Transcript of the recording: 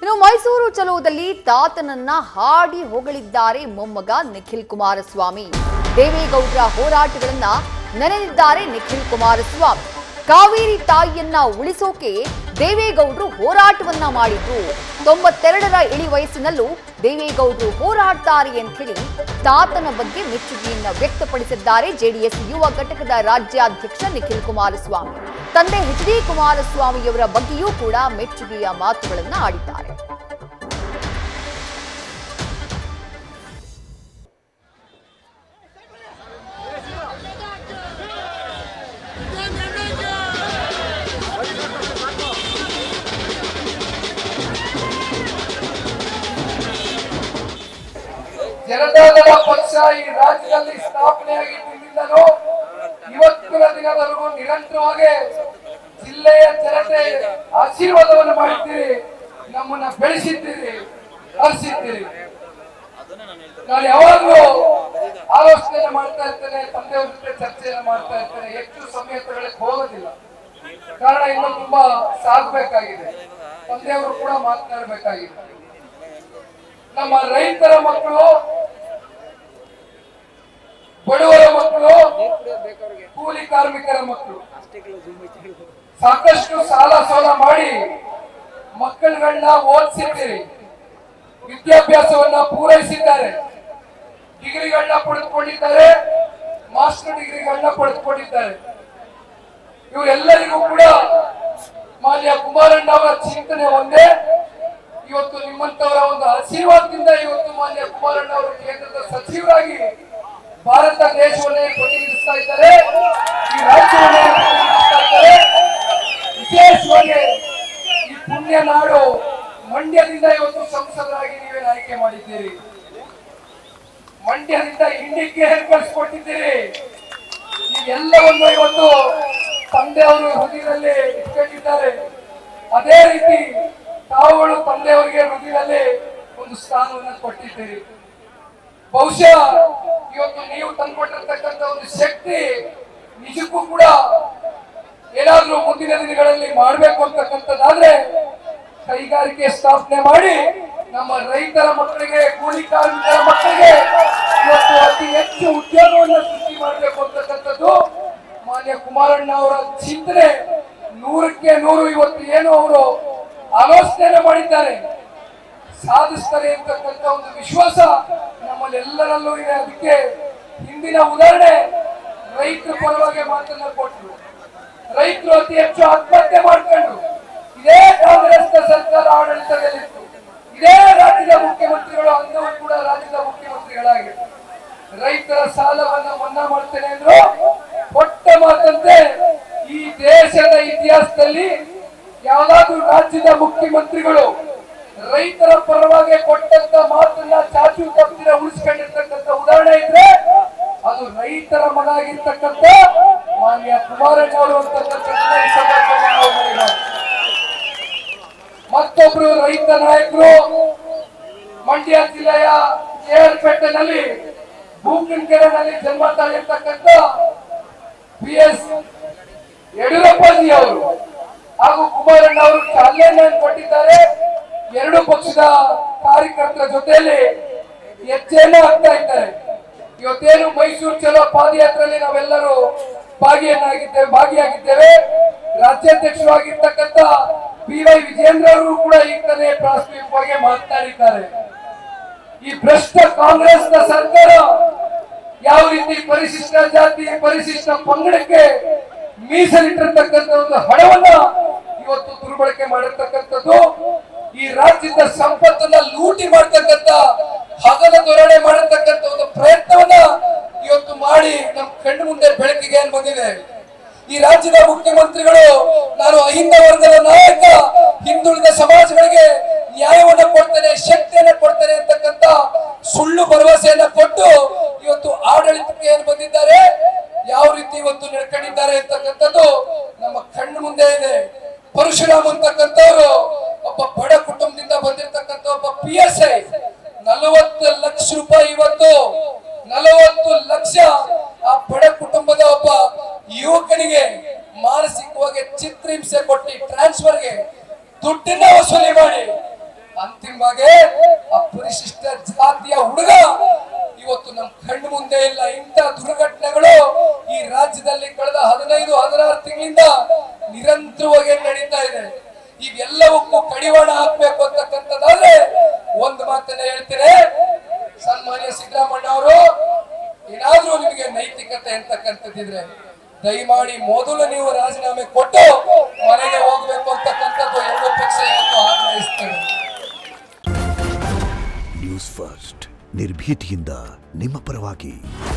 ಇನ್ನು ಮೈಸೂರು ಚಲೋದಲ್ಲಿ ತಾತನನ್ನ ಹಾಡಿ ಹೊಗಳಿದ್ದಾರೆ ಮೊಮ್ಮಗ ನಿಖಿಲ್ ಕುಮಾರಸ್ವಾಮಿ ದೇವೇಗೌಡರ ಹೋರಾಟಗಳನ್ನ ನೆನೆದಿದ್ದಾರೆ ನಿಖಿಲ್ ಕುಮಾರಸ್ವಾಮಿ ಕಾವೇರಿ ತಾಯಿಯನ್ನ ಉಳಿಸೋಕೆ ದೇವೇಗೌಡರು ಹೋರಾಟವನ್ನ ಮಾಡಿದ್ರು ತೊಂಬತ್ತೆರಡರ ಇಳಿ ವಯಸ್ಸಿನಲ್ಲೂ ದೇವೇಗೌಡರು ಹೋರಾಡ್ತಾರೆ ಅಂತ ಹೇಳಿ ತಾತನ ಬಗ್ಗೆ ಮೆಚ್ಚುಗೆಯನ್ನ ವ್ಯಕ್ತಪಡಿಸಿದ್ದಾರೆ ಜೆಡಿಎಸ್ ಯುವ ಘಟಕದ ರಾಜ್ಯಾಧ್ಯಕ್ಷ ನಿಖಿಲ್ ಕುಮಾರಸ್ವಾಮಿ ತಂದೆ ಎಚ್ ಡಿ ಕುಮಾರಸ್ವಾಮಿಯವರ ಬಗ್ಗೆಯೂ ಕೂಡ ಮೆಚ್ಚುಗೆಯ ಮಾತುಗಳನ್ನ ಆಡಿದ್ದಾರೆ ಜನತಾದಳ ಪಕ್ಷ ಈ ರಾಜ್ಯದಲ್ಲಿ ಸ್ಥಾಪನೆಯಾಗಿದ್ದರಿಂದಲೂ ಇವತ್ತಿನ ದಿನದವರೆಗೂ ನಿರಂತರವಾಗಿ ಜಿಲ್ಲೆಯ ಜನತೆ ಆಶೀರ್ವಾದವನ್ನು ಮಾಡಿದ್ದೀರಿ ನಮ್ಮನ್ನ ಬೆಳೆಸಿದ್ದೀರಿ ಹರಿಸಿದ್ದೀರಿ ನಾನು ಯಾವಾಗಲೂ ಆಲೋಚನೆ ಮಾಡ್ತಾ ಇರ್ತೇನೆ ತಂದೆಯವ್ರ ಜೊತೆ ಚರ್ಚೆಯನ್ನು ಮಾಡ್ತಾ ಇರ್ತೇನೆ ಹೆಚ್ಚು ಸಮಯ ತಗೊಳ್ಳಕ್ಕೆ ಹೋಗೋದಿಲ್ಲ ಕಾರಣ ಇನ್ನೂ ತುಂಬಾ ಸಾಗಬೇಕಾಗಿದೆ ತಂದೆಯವರು ಕೂಡ ಮಾತನಾಡಬೇಕಾಗಿದೆ ನಮ್ಮ ರೈತರ ಮಕ್ಕಳು ಬಡವರ ಮಕ್ಕಳು ಕೂಲಿ ಕಾರ್ಮಿಕರ ಮಕ್ಕಳು ಸಾಕಷ್ಟು ಸಾಲ ಸೋಲ ಮಾಡಿ ಮಕ್ಕಳುಗಳನ್ನ ಓದಿಸಿದ್ದೀರಿ ವಿದ್ಯಾಭ್ಯಾಸವನ್ನ ಪೂರೈಸಿದ್ದಾರೆ ಡಿಗ್ರಿಗಳನ್ನ ಪಡೆದುಕೊಂಡಿದ್ದಾರೆ ಮಾಸ್ಟರ್ ಡಿಗ್ರಿಗಳನ್ನ ಪಡೆದುಕೊಂಡಿದ್ದಾರೆ ಇವರೆಲ್ಲರಿಗೂ ಕೂಡ ಮಾನ್ಯ ಕುಮಾರಣ್ಣ ಅವರ ಚಿಂತನೆ ಒಂದೇ ಇವತ್ತು ನಿಮ್ಮಂತವರ ಒಂದು ಆಶೀರ್ವಾದದಿಂದ ಇವತ್ತು ಮಾನ್ಯ ಕುಮಾರಣ್ಣ ಅವರು ಕೇಂದ್ರದ ಸಚಿವರಾಗಿ ಭಾರತ ದೇಶವನ್ನೇ ಪ್ರತಿನಿಧಿಸ್ತಾ ಇದ್ದಾರೆ ಈ ರಾಜ್ಯವನ್ನೇ ಪ್ರತಿನಿಧಿಸ್ತಾ ಇದ್ದಾರೆ ವಿಶೇಷವಾಗಿ ಈ ಪುಣ್ಯ ನಾಡು ಮಂಡ್ಯದಿಂದ ಇವತ್ತು ಸಂಸದರಾಗಿ ನೀವೇ ಆಯ್ಕೆ ಮಾಡಿದ್ದೀರಿ ಮಂಡ್ಯದಿಂದ ಇಂಡಿಗೆ ಕಳಿಸ್ಕೊಟ್ಟಿದ್ದೀರಿ ಇವೆಲ್ಲವನ್ನು ಇವತ್ತು ತಂದೆಯವರು ಹೃದಯದಲ್ಲಿ ಇಟ್ಕೊಂಡಿದ್ದಾರೆ ಅದೇ ರೀತಿ ತಾವುಗಳು ತಂದೆಯವರಿಗೆ ಹೃದಯದಲ್ಲಿ ಒಂದು ಸ್ಥಾನವನ್ನು ಕೊಟ್ಟಿದ್ದೀರಿ ಬಹುಶಃ ಇವತ್ತು ನೀವು ತಂದ್ಕೊಟ್ಟಿರ್ತಕ್ಕಂಥ ಒಂದು ಶಕ್ತಿ ನಿಜಕ್ಕೂ ಕೂಡ ಏನಾದ್ರೂ ಮುಂದಿನ ದಿನಗಳಲ್ಲಿ ಮಾಡಬೇಕು ಅಂತಕ್ಕಂಥದ್ದಾದ್ರೆ ಕೈಗಾರಿಕೆ ಸ್ಥಾಪನೆ ಮಾಡಿ ನಮ್ಮ ರೈತರ ಮಕ್ಕಳಿಗೆ ಕೂಲಿ ಕಾರ್ಮಿಕರ ಮಕ್ಕಳಿಗೆ ಇವತ್ತು ಅತಿ ಹೆಚ್ಚು ಉದ್ಯೋಗವನ್ನು ಸೃಷ್ಟಿ ಮಾಡಬೇಕು ಅಂತಕ್ಕಂಥದ್ದು ಮಾನ್ಯ ಕುಮಾರಣ್ಣ ಅವರ ಚಿಂತನೆ ನೂರಕ್ಕೆ ನೂರು ಇವತ್ತು ಏನು ಅವರು ಆಲೋಚನೆ ಮಾಡಿದ್ದಾರೆ ಸಾಧಿಸ್ತಾರೆ ಅಂತಕ್ಕಂಥ ಒಂದು ವಿಶ್ವಾಸ ನಮ್ಮಲ್ಲೆಲ್ಲರಲ್ಲೂ ಇದೆ ಅದಕ್ಕೆ ಹಿಂದಿನ ಉದಾಹರಣೆ ರೈತರ ಪರವಾಗಿ ಮಾತನ್ನ ಕೊಟ್ಟರು ರೈತರು ಅತಿ ಹೆಚ್ಚು ಆತ್ಮಹತ್ಯೆ ಮಾಡ್ಕೊಂಡ್ರು ಇದೇ ಕಾಂಗ್ರೆಸ್ ಸರ್ಕಾರ ಆಡಳಿತದಲ್ಲಿತ್ತು ಇದೇ ರಾಜ್ಯದ ಮುಖ್ಯಮಂತ್ರಿಗಳು ಅಂದವು ಕೂಡ ರಾಜ್ಯದ ಮುಖ್ಯಮಂತ್ರಿಗಳಾಗಿತ್ತು ರೈತರ ಸಾಲವನ್ನ ಮನ್ನಾ ಮಾಡ್ತೇನೆ ಅಂದ್ರು ಕೊಟ್ಟ ಮಾತಂತೆ ಈ ದೇಶದ ಇತಿಹಾಸದಲ್ಲಿ ಯಾವ್ದಾದ್ರು ರಾಜ್ಯದ ಮುಖ್ಯಮಂತ್ರಿಗಳು ರೈತರ ಪರವಾಗಿ ಕೊಟ್ಟಂತ ಮಾತನ್ನ ಚಾಚು ತಪ್ಪಿನ ಉಳಿಸ್ಕೊಂಡಿರ್ತಕ್ಕಂಥ ಉದಾಹರಣೆ ಇದ್ರೆ ಅದು ರೈತರ ಮಗ ಆಗಿರ್ತಕ್ಕಂಥ ಮಾನ್ಯ ಕುಮಾರಣ್ಣ ಅವರು ಅಂತಕ್ಕಂಥ ಈ ಸಂದರ್ಭದಲ್ಲಿ ನಾವು ನೋಡೋಣ. ಮತ್ತೊಬ್ರು ರೈತ ನಾಯಕರು ಮಂಡ್ಯ ಜಿಲ್ಲೆಯ ಕೇರ್ಪೇಟೆನಲ್ಲಿ ಬೂಕನ್ಕೆರೆನಲ್ಲಿ ಜನ್ಮ ತಾಳಿರ್ತಕ್ಕಂಥ ಬಿ ಎಸ್ ಯಡಿಯೂರಪ್ಪಾಜಿ ಅವರು ಹಾಗೂ ಕುಮಾರಣ್ಣ ಅವರು ಚಾಲನೆಯನ್ನು ಕೊಟ್ಟಿದ್ದಾರೆ ಎರಡು ಪಕ್ಷದ ಕಾರ್ಯಕರ್ತರ ಜೊತೆಯಲ್ಲಿ ಹೆಜ್ಜೆಯನ್ನು ಹಾಕ್ತಾ ಇದ್ದಾರೆ ಇವತ್ತೇನು ಮೈಸೂರು ಚಲೋ ಪಾದಯಾತ್ರೆಯಲ್ಲಿ ನಾವೆಲ್ಲರೂ ಭಾಗಿಯನ್ನಾಗಿದ್ದೇವೆ ಭಾಗಿಯಾಗಿದ್ದೇವೆ ರಾಜ್ಯಾಧ್ಯಕ್ಷರಾಗಿರ್ತಕ್ಕಂಥ ಬಿ ವೈ ವಿಜೇಂದ್ರ ಅವರು ಕೂಡ ಈಗ ತಾನೇ ಪ್ರಾಸ್ತಾವಿಕವಾಗಿ ಮಾತನಾಡಿದ್ದಾರೆ ಈ ಭ್ರಷ್ಟ ಕಾಂಗ್ರೆಸ್ನ ಸರ್ಕಾರ ಯಾವ ರೀತಿ ಪರಿಶಿಷ್ಟ ಜಾತಿ ಪರಿಶಿಷ್ಟ ಪಂಗಡಕ್ಕೆ ಮೀಸಲಿಟ್ಟಿರ್ತಕ್ಕಂಥ ಒಂದು ಹಣವನ್ನ ಇವತ್ತು ದುರ್ಬಳಕೆ ಮಾಡಿರ್ತಕ್ಕಂಥದ್ದು ಈ ರಾಜ್ಯದ ಸಂಪತ್ತನ್ನ ಲೂಟಿ ಮಾಡ್ತಕ್ಕಂಥ ಹಗಲ ಧೋರಣೆ ಮಾಡಿರ್ತಕ್ಕಂಥ ಒಂದು ಪ್ರಯತ್ನವನ್ನ ಇವತ್ತು ಮಾಡಿ ನಮ್ಮ ಕಣ್ಣು ಮುಂದೆ ಬೆಳಕಿಗೆ ಏನ್ ಬಂದಿದೆ ಈ ರಾಜ್ಯದ ಮುಖ್ಯಮಂತ್ರಿಗಳು ನಾನು ಅಹಿಂದ ವರ್ಗದ ನಾಯಕ ಹಿಂದುಳಿದ ಸಮಾಜಗಳಿಗೆ ನ್ಯಾಯವನ್ನ ಕೊಡ್ತೇನೆ ಶಕ್ತಿಯನ್ನ ಕೊಡ್ತೇನೆ ಅಂತಕ್ಕಂಥ ಸುಳ್ಳು ಭರವಸೆಯನ್ನ ಕೊಟ್ಟು ಇವತ್ತು ಆಡಳಿತಕ್ಕೆ ಏನು ಬಂದಿದ್ದಾರೆ ಯಾವ ರೀತಿ ಇವತ್ತು ನಡ್ಕೊಂಡಿದ್ದಾರೆ ಅಂತಕ್ಕಂಥದ್ದು ನಮ್ಮ ಕಣ್ಣು ಮುಂದೆ ಇದೆ ಪರಶುರಾಮ್ ಅಂತಕ್ಕಂಥವ್ರು ಒಬ್ಬ ಬಡ ಕುಟುಂಬದಿಂದ ಬಂದಿರತಕ್ಕಂಥ ಒಬ್ಬ ಪಿ ಎಸ್ ಐ ನಲವತ್ತು ಲಕ್ಷ ರೂಪಾಯಿ ಇವತ್ತು ನಲವತ್ತು ಲಕ್ಷ ಆ ಬಡ ಕುಟುಂಬದ ಒಬ್ಬ ಯುವಕನಿಗೆ ಮಾನಸಿಕವಾಗಿ ಚಿತ್ರಹಿಂಸೆ ಕೊಟ್ಟು ಟ್ರಾನ್ಸ್ಫರ್ಗೆ ದುಡ್ಡನ್ನ ವಸೂಲಿ ಮಾಡಿ ನಿಮಗೆ ಆ ಪರಿಶಿಷ್ಟ ಜಾತಿಯ ಹುಡುಗ ಇವತ್ತು ನಮ್ಮ ಕಣ್ಣು ಮುಂದೆ ಇಲ್ಲ ಇಂಥ ದುರ್ಘಟನೆಗಳು ಈ ರಾಜ್ಯದಲ್ಲಿ ಕಳೆದ ಹದಿನೈದು ಹದಿನಾರು ತಿಂಗಳಿಂದ ನಿರಂತರವಾಗಿ ನಡೀತಾ ಇದೆ ಇವೆಲ್ಲವಕ್ಕೂ ಕಡಿವಾಣ ಹಾಕ್ಬೇಕು ಅಂತಕ್ಕಂಥದ್ದಾದ್ರೆ ಒಂದು ಮಾತನ್ನ ಹೇಳ್ತೀನಿ ಸನ್ಮಾನ್ಯ ಸಿದ್ದರಾಮಣ್ಣ ಅವರು ಏನಾದ್ರೂ ನಿಮಗೆ ನೈತಿಕತೆ ಅಂತಕ್ಕಂಥದ್ದಿದ್ರೆ ದಯಮಾಡಿ ಮೊದಲು ನೀವು ರಾಜೀನಾಮೆ ಕೊಟ್ಟು ಮನೆಗೆ ಹೋಗ್ಬೇಕು ಅಂತಕ್ಕಂಥದ್ದು ಎರಡು ಪಕ್ಷ ಇವತ್ತು ಆಗ್ರಹಿಸ್ತೇವೆ ನ್ಯೂಸ್ ಫಸ್ಟ್ ನಿರ್ಭೀತಿಯಿಂದ ನಿಮ್ಮ ಪರವಾಗಿ